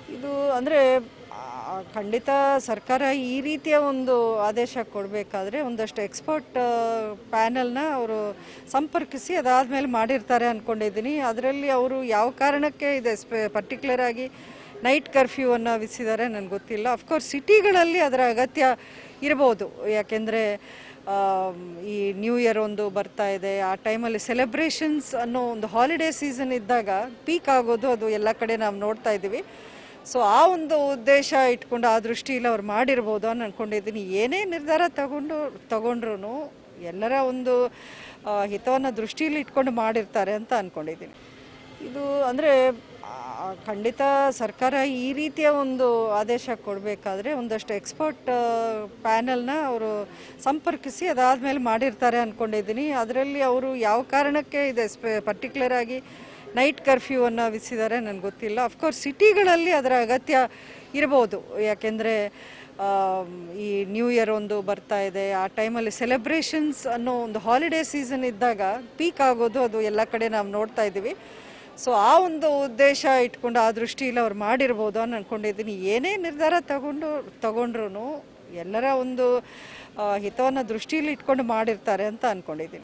ಇದು ಅಂದರೆ ಖಂಡಿತ ಸರ್ಕಾರ ಈ ರೀತಿಯ ಒಂದು ಆದೇಶ ಕೊಡಬೇಕಾದ್ರೆ ಒಂದಷ್ಟು ಎಕ್ಸ್ಪರ್ಟ್ ಪ್ಯಾನಲ್ನ ಅವರು ಸಂಪರ್ಕಿಸಿ ಅದಾದಮೇಲೆ ಮಾಡಿರ್ತಾರೆ ಅಂದ್ಕೊಂಡಿದ್ದೀನಿ ಅದರಲ್ಲಿ ಅವರು ಯಾವ ಕಾರಣಕ್ಕೆ ಇದೆ ಸ್ಪೆ ಪರ್ಟಿಕ್ಯುಲರ್ ಆಗಿ ನೈಟ್ ಕರ್ಫ್ಯೂವನ್ನು ವಿಧಿಸಿದ್ದಾರೆ ನನಗೆ ಗೊತ್ತಿಲ್ಲ ಅಫ್ಕೋರ್ಸ್ ಸಿಟಿಗಳಲ್ಲಿ ಅದರ ಅಗತ್ಯ ಇರ್ಬೋದು ಯಾಕೆಂದರೆ ಈ ನ್ಯೂ ಇಯರ್ ಒಂದು ಬರ್ತಾ ಇದೆ ಆ ಟೈಮಲ್ಲಿ ಸೆಲೆಬ್ರೇಷನ್ಸ್ ಅನ್ನೋ ಒಂದು ಹಾಲಿಡೇ ಸೀಸನ್ ಇದ್ದಾಗ ಪೀಕ್ ಆಗೋದು ಅದು ಎಲ್ಲ ಕಡೆ ನಾವು ನೋಡ್ತಾ ಇದ್ದೀವಿ ಸೊ ಆ ಒಂದು ಉದ್ದೇಶ ಇಟ್ಕೊಂಡು ಆ ದೃಷ್ಟಿಯಲ್ಲಿ ಅವ್ರು ಮಾಡಿರ್ಬೋದು ಅಂತ ಅನ್ಕೊಂಡಿದ್ದೀನಿ ಏನೇ ನಿರ್ಧಾರ ತಗೊಂಡು ತಗೊಂಡ್ರು ಎಲ್ಲರ ಒಂದು ಹಿತವನ್ನು ದೃಷ್ಟಿಯಲ್ಲಿ ಇಟ್ಕೊಂಡು ಮಾಡಿರ್ತಾರೆ ಅಂತ ಅಂದ್ಕೊಂಡಿದ್ದೀನಿ ಇದು ಅಂದರೆ ಖಂಡಿತ ಸರ್ಕಾರ ಈ ರೀತಿಯ ಒಂದು ಆದೇಶ ಕೊಡಬೇಕಾದ್ರೆ ಒಂದಷ್ಟು ಎಕ್ಸ್ಪರ್ಟ್ ಪ್ಯಾನಲ್ನ ಅವರು ಸಂಪರ್ಕಿಸಿ ಅದಾದಮೇಲೆ ಮಾಡಿರ್ತಾರೆ ಅಂದ್ಕೊಂಡಿದ್ದೀನಿ ಅದರಲ್ಲಿ ಅವರು ಯಾವ ಕಾರಣಕ್ಕೆ ಇದೆ ಸ್ಪೆ ಪರ್ಟಿಕ್ಯುಲರ್ ಆಗಿ ನೈಟ್ ಕರ್ಫ್ಯೂವನ್ನು ವಿಧಿಸಿದ್ದಾರೆ ನನಗೆ ಗೊತ್ತಿಲ್ಲ ಅಫ್ಕೋರ್ಸ್ ಸಿಟಿಗಳಲ್ಲಿ ಅದರ ಅಗತ್ಯ ಇರ್ಬೋದು ಯಾಕೆಂದರೆ ಈ ನ್ಯೂ ಇಯರ್ ಒಂದು ಬರ್ತಾ ಇದೆ ಆ ಟೈಮಲ್ಲಿ ಸೆಲೆಬ್ರೇಷನ್ಸ್ ಅನ್ನೋ ಒಂದು ಹಾಲಿಡೇ ಸೀಸನ್ ಇದ್ದಾಗ ಪೀಕ್ ಆಗೋದು ಅದು ಎಲ್ಲ ಕಡೆ ನಾವು ನೋಡ್ತಾ ಇದ್ದೀವಿ ಸೊ ಆ ಒಂದು ಉದ್ದೇಶ ಇಟ್ಕೊಂಡು ಆ ದೃಷ್ಟಿಯಲ್ಲಿ ಅವ್ರು ಮಾಡಿರ್ಬೋದು ಅಂತ ಅನ್ಕೊಂಡಿದ್ದೀನಿ ಏನೇ ನಿರ್ಧಾರ ತಗೊಂಡು ತಗೊಂಡ್ರು ಎಲ್ಲರ ಒಂದು ಹಿತವನ್ನು ದೃಷ್ಟಿಯಲ್ಲಿ ಇಟ್ಕೊಂಡು ಮಾಡಿರ್ತಾರೆ ಅಂತ ಅಂದ್ಕೊಂಡಿದ್ದೀನಿ